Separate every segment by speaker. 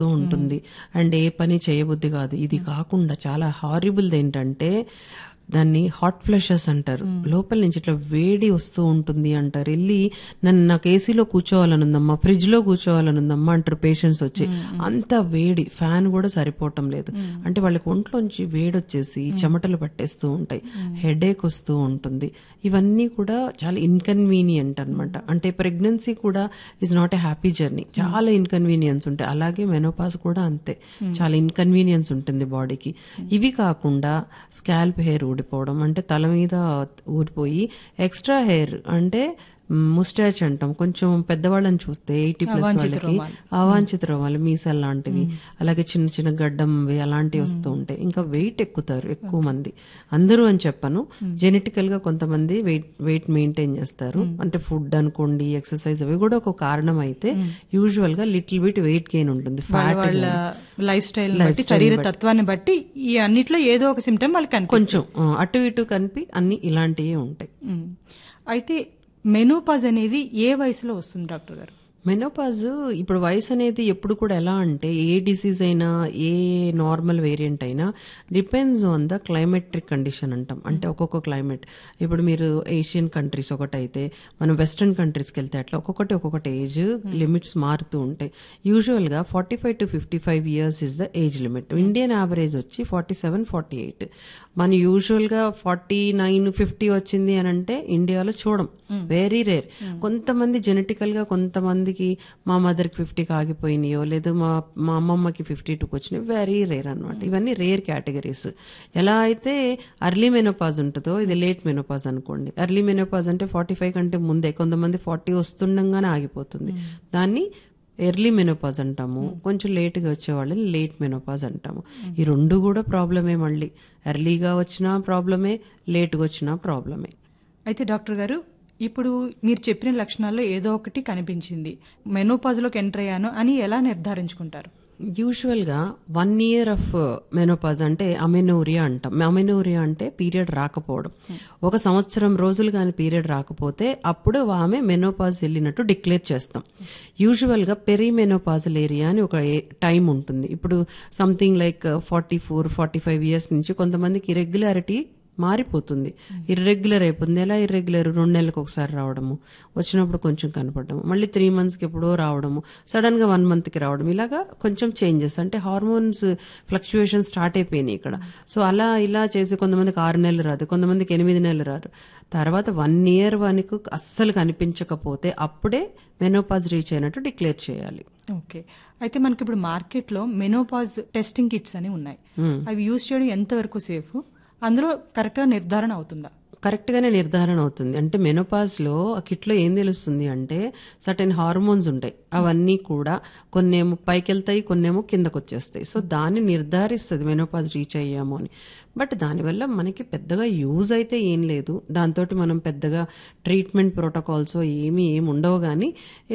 Speaker 1: ఉంటుంది అండ్ ఏ పని చేయబుద్ధి కాదు ఇది కాకుండా చాలా హారిబుల్ ఏంటంటే దాన్ని హాట్ ఫ్లషెస్ అంటారు లోపల నుంచి ఇట్లా వేడి వస్తూ ఉంటుంది అంటారు వెళ్ళి నన్ను నాకు ఏసీలో కూర్చోవాలనుందమ్మా ఫ్రిడ్జ్ లో కూర్చోవాలనుందమ్మా అంటారు పేషెంట్స్ వచ్చి అంత వేడి ఫ్యాన్ కూడా సరిపోవటం లేదు అంటే వాళ్ళకి ఒంట్లోంచి వేడి వచ్చేసి చెమటలు పట్టేస్తూ ఉంటాయి హెడేక్ వస్తూ ఉంటుంది ఇవన్నీ కూడా చాలా ఇన్కన్వీనియంట్ అన్నమాట అంటే ప్రెగ్నెన్సీ కూడా is not a happy journey చాలా ఇన్కన్వీనియన్స్ ఉంటాయి అలాగే మెనోపాస్ కూడా అంతే చాలా ఇన్కన్వీనియన్స్ ఉంటుంది బాడీకి ఇవి కాకుండా స్కాల్ప్ హెయిర్ ఊడిపోవడం అంటే తల మీద ఊడిపోయి ఎక్స్ట్రా హెయిర్ అంటే ముస్టాచ్ అంటాం కొంచెం పెద్దవాళ్ళని చూస్తే ఎయిటీ ప్లస్ వాళ్ళకి అవాంఛిత రోగాలు మీసాలు లాంటివి అలాగే చిన్న చిన్న గడ్డంవి అలాంటివి వస్తూ ఉంటాయి ఇంకా వెయిట్ ఎక్కుతారు ఎక్కువ మంది అందరూ అని చెప్పను జెనెటికల్ గా కొంతమంది వెయిట్ వెయిట్ మెయింటైన్ చేస్తారు అంటే ఫుడ్ అనుకోండి ఎక్సర్సైజ్ అవి కూడా ఒక కారణం అయితే యూజువల్ గా లిటిల్ బిట్ వెయిట్ గెయిన్ ఉంటుంది ఫ్యాట్
Speaker 2: వాళ్ళ లైఫ్ స్టైల్ బట్టి శరీర తత్వాన్ని బట్టి ఈ అన్నిట్లో ఏదో ఒక సిమ్టమ్ వాళ్ళకి కనిపిస్తుంది
Speaker 1: కొంచెం ఆ, అటు ఇటు కనిపి అన్ని ఇలాంటివి ఉంటాయి
Speaker 2: ఉమ్. అయితే మెనోపాజ్ అనేది ఏ వయసులో వస్తుంది డాక్టర్ గారు
Speaker 1: మెనోపాజ్ ఇప్పుడు వయసు అనేది ఎప్పుడు కూడా ఎలా అంటే ఏ డిసీజ్ అయినా ఏ నార్మల్ వేరియంట్ అయినా depends on the climacteric condition అంటాం అంటే ఒక్కొక్క క్లైమేట్ ఇప్పుడు మీరు ఏషియన్ కంట్రీస్ ఒకటైతే మనం వెస్ట్రన్ కంట్రీస్కి వెళ్తే అట్లా ఒక్కొక్కటి ఒక్కొక్కటి ఏజ్ లిమిట్స్ మారుతూ ఉంటాయి యూజువల్ గా forty five to fifty five years is the age limit Indian average వచ్చి ఫార్టీ సెవెన్ ఫార్టీ ఎయిట్ మన యూజువల్ గా ఫార్టీ నైన్ ఫిఫ్టీ వచ్చింది అని అంటే ఇండియాలో చూడం వెరీ రేర్ కొంతమంది జెనెటికల్ గా కొంతమందికి మా మదర్ కి ఫిఫ్టీకి ఆగిపోయినాయో లేదు మా మా అమ్మమ్మకి ఫిఫ్టీ టూకి వచ్చినాయి వెరీ రేర్ అన్నమాట ఇవన్నీ రేర్ కేటగిరీస్ ఎలా అయితే అర్లీ మెనోపాజ్ ఉంటుందో ఇది లేట్ మెనోపాజ్ అనుకోండి అర్లీ మెనోపాజ్ అంటే ఫార్టీ ఫైవ్ కంటే ముందే కొంతమంది ఫార్టీ వస్తుండగానే ఆగిపోతుంది దాన్ని ఎర్లీ మెనోపాజ్ అంటాము కొంచెం లేట్గా వచ్చే వాళ్ళని లేట్ మెనోపాజ్ అంటాము ఈ రెండు కూడా ప్రాబ్లమే మళ్ళీ ఎర్లీగా వచ్చినా ప్రాబ్లమే లేట్గా వచ్చినా ప్రాబ్లమే
Speaker 2: అయితే డాక్టర్ గారు ఇప్పుడు మీరు చెప్పిన లక్షణాల్లో ఏదో ఒకటి కనిపించింది మెనోపాజ్లోకి ఎంటర్ అయ్యాను అని ఎలా నిర్ధారించుకుంటారు
Speaker 1: యూజువల్ గా వన్ ఇయర్ ఆఫ్ మెనోపాజ్ అంటే అమెనోరియా అంటాం అమెనోరియా అంటే పీరియడ్ రాకపోవడం ఒక సంవత్సరం రోజులు కానీ పీరియడ్ రాకపోతే అప్పుడు ఆమె మెనోపాజ్ వెళ్ళినట్టు డిక్లేర్ చేస్తాం యూజువల్ గా పెరీ మెనోపాజల్ ఏరియా అని ఒక టైం ఉంటుంది ఇప్పుడు something like forty four forty five years నుంచి కొంతమందికి ఇరెగ్యులారిటీ మారిపోతుంది ఇర్రెగ్యులర్ అయిపోతుంది ఎలా ఇర్రెగ్యులర్ రెండు నెలలకు ఒకసారి రావడము వచ్చినప్పుడు కొంచెం కనపడము మళ్ళీ త్రీ మంత్స్కి ఎప్పుడో రావడము సడన్ గా వన్ మంత్ కి రావడం ఇలాగా కొంచెం చేంజెస్ అంటే హార్మోన్స్ ఫ్లక్చుయేషన్ స్టార్ట్ అయిపోయినాయి ఇక్కడ సో అలా ఇలా చేసి కొంతమందికి ఆరు నెలలు రాదు కొంతమందికి ఎనిమిది నెలలు రాదు తర్వాత వన్ ఇయర్ వరకు అస్సలు కనిపించకపోతే అప్పుడే మెనోపాజ్ రీచ్ అయినట్టు డిక్లేర్ చేయాలి
Speaker 2: ఓకే అయితే మనకి ఇప్పుడు మార్కెట్లో మెనోపాజ్ టెస్టింగ్ కిట్స్ అని ఉన్నాయి అవి యూజ్ చేయడం ఎంతవరకు సేఫ్ అందులో కరెక్ట్గా నిర్ధారణ అవుతుందా
Speaker 1: కరెక్ట్ గానే నిర్ధారణ అవుతుంది అంటే మెనోపాజ్ లో ఆ కిట్ లో ఏం తెలుస్తుంది అంటే సర్టెన్ హార్మోన్స్ ఉంటాయి అవన్నీ కూడా కొన్నేమో పైకి వెళ్తాయి కొన్నేమో కిందకు వచ్చేస్తాయి సో దాన్ని నిర్ధారిస్తుంది మెనోపాజ్ రీచ్ అయ్యాము అని బట్ దానివల్ల మనకి పెద్దగా యూజ్ అయితే ఏం లేదు దాంతో మనం పెద్దగా ట్రీట్మెంట్ ప్రోటోకాల్స్ ఏమి ఏమి ఉండవు కానీ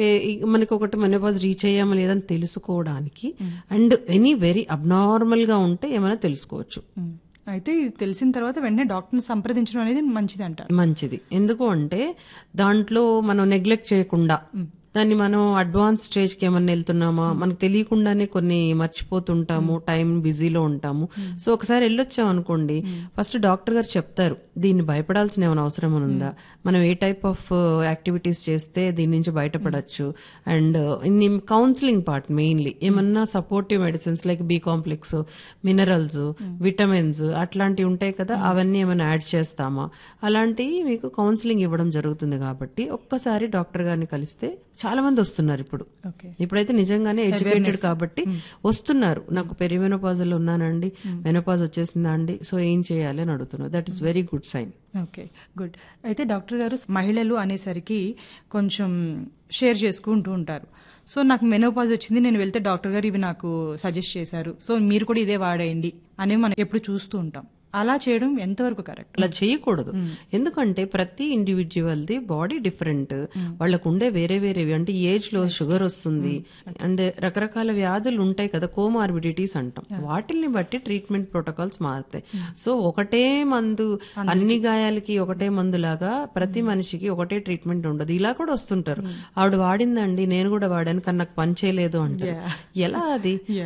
Speaker 1: మనకి ఒకటి మెనోపాజ్ రీచ్ అయ్యామా లేదని తెలుసుకోవడానికి అండ్ ఎనీ వెరీ అబ్నార్మల్ గా ఉంటే ఏమైనా తెలుసుకోవచ్చు
Speaker 2: ఉమ్. అయితే ఇది తెలిసిన తర్వాత వెంటనే డాక్టర్ని సంప్రదించడం అనేది మంచిది అంటారు
Speaker 1: మంచిది ఎందుకు అంటే దాంట్లో మనం నెగ్లెక్ట్ చేయకుండా దాన్ని మనం అడ్వాన్స్ స్టేజ్ కి ఏమన్నా వెళ్తున్నామా మనకు తెలియకుండానే కొన్ని మర్చిపోతుంటాము టైం బిజీలో ఉంటాము సో ఒకసారి వెళ్ళొచ్చాం అనుకోండి ఫస్ట్ డాక్టర్ గారు చెప్తారు దీన్ని భయపడాల్సిన ఏమైనా అవసరం ఉందా మనం ఏ టైప్ ఆఫ్ యాక్టివిటీస్ చేస్తే దీని నుంచి బయటపడచ్చు అండ్ ఇన్ని కౌన్సిలింగ్ పార్ట్ మెయిన్లీ ఏమన్నా supportive medicines like B complex minerals vitamins అట్లాంటివి ఉంటాయి కదా అవన్నీ ఏమైనా యాడ్ చేస్తామా అలాంటివి మీకు కౌన్సిలింగ్ ఇవ్వడం జరుగుతుంది కాబట్టి ఒక్కసారి డాక్టర్ గారిని కలిస్తే చాలా మంది వస్తున్నారు ఇప్పుడు
Speaker 2: ఓకే
Speaker 1: ఇప్పుడైతే నిజంగానే ఎడ్యుకేటెడ్ కాబట్టి వస్తున్నారు నాకు పెరిమెనోపాజల్ ఉన్నానండి మెనోపాజ్ వచ్చేసిందా అండి సో ఏం చేయాలి అని అడుగుతున్నారు that is very good sign
Speaker 2: okay good అయితే డాక్టర్ గారు మహిళలు అనేసరికి కొంచెం షేర్ చేసుకుంటూ ఉంటారు సో నాకు మెనోపాజ్ వచ్చింది నేను వెళ్తే డాక్టర్ గారు ఇవి నాకు సజెస్ట్ చేశారు సో మీరు కూడా ఇదే వాడేయండి అనేవి మనం ఎప్పుడు చూస్తూ ఉంటాం అలా చేయడం ఎంతవరకు కరెక్ట్
Speaker 1: అలా చేయకూడదు ఎందుకంటే ప్రతి ఇండివిజువల్ ది బాడీ డిఫరెంట్ వాళ్ళకు ఉండే వేరే వేరేవి అంటే ఏజ్ లో షుగర్ వస్తుంది అండ్ రకరకాల వ్యాధులు ఉంటాయి కదా కోమార్బిడిటీస్ అంటాం వాటిల్ని బట్టి ట్రీట్మెంట్ ప్రోటోకాల్స్ మారుతాయి సో ఒకటే మందు అన్ని గాయాలకి ఒకటే మందు లాగా ప్రతి మనిషికి ఒకటే ట్రీట్మెంట్ ఉండదు ఇలా కూడా వస్తుంటారు ఆవిడ వాడిందండి నేను కూడా వాడాను కానీ నాకు పని చేయలేదు అంటారు ఎలా అది